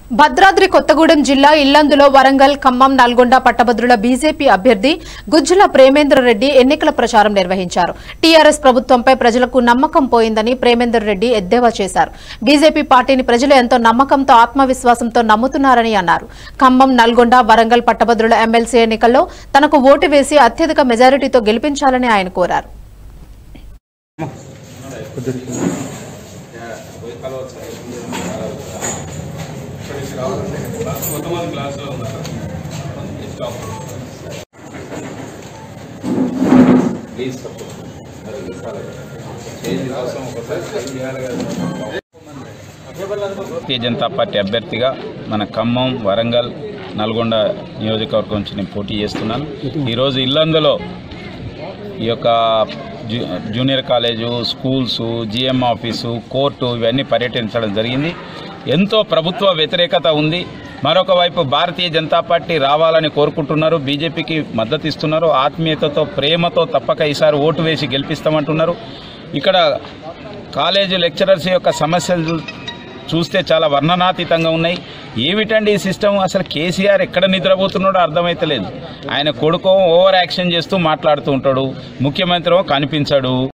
భద్రాద్రి కొత్తగూడెం జిల్లా ఇల్లందులో వరంగల్ ఖమ్మం నల్గొండ పట్టభద్రుల బీజేపీ అభ్యర్థి గుజ్జుల ప్రేమేందర్ రెడ్డి ఎన్నికల ప్రచారం నిర్వహించారు టీఆర్ఎస్ ప్రభుత్వంపై ప్రజలకు నమ్మకం పోయిందని ప్రేమేందర్ రెడ్డి ఎద్దేవా చేశారు బీజేపీ పార్టీని ప్రజలు ఎంతో నమ్మకంతో ఆత్మవిశ్వాసంతో నమ్ముతున్నారని అన్నారు ఖమ్మం నల్గొండ వరంగల్ పట్టభద్రుల ఎమ్మెల్సీ ఎన్నికల్లో తనకు ఓటు వేసి అత్యధిక మెజారిటీతో గెలిపించాలని ఆయన కోరారు ప్లీజ్ సపోర్ట్ చేంజ్ కోసం ఒకసారి చేయాలి కదా భారతీయ జనతా పార్టీ అభ్యర్థిగా మన ఖమ్మం వరంగల్ నల్గొండ నియోజకవర్గం నుంచి నేను పోటీ చేస్తున్నాను ఈరోజు ఇల్లందులో ఈ యొక్క జూ junior college schools GM office court ఇవన్నీ పర్యటించడం జరిగింది ఎంతో ప్రభుత్వ వ్యతిరేకత ఉంది మరొక వైపు భారతీయ జనతా పార్టీ రావాలని కోరుకుంటున్నారు బీజేపీకి మద్దతు ఇస్తున్నారు ఆత్మీయతతో ప్రేమతో తప్పక ఈసారి ఓటు వేసి గెలిపిస్తామంటున్నారు ఇక్కడ కాలేజీ లెక్చరర్స్ యొక్క సమస్యలు చూస్తే చాలా వర్ణనాతీతంగా ఉన్నాయి ఏమిటండి ఈ సిస్టమ్ అసలు కేసీఆర్ ఎక్కడ నిద్రపోతున్నాడో అర్థమైతలేదు ఆయన కొడుకో ఓవర్ యాక్షన్ చేస్తూ మాట్లాడుతూ ఉంటాడు ముఖ్యమంత్రి కనిపించాడు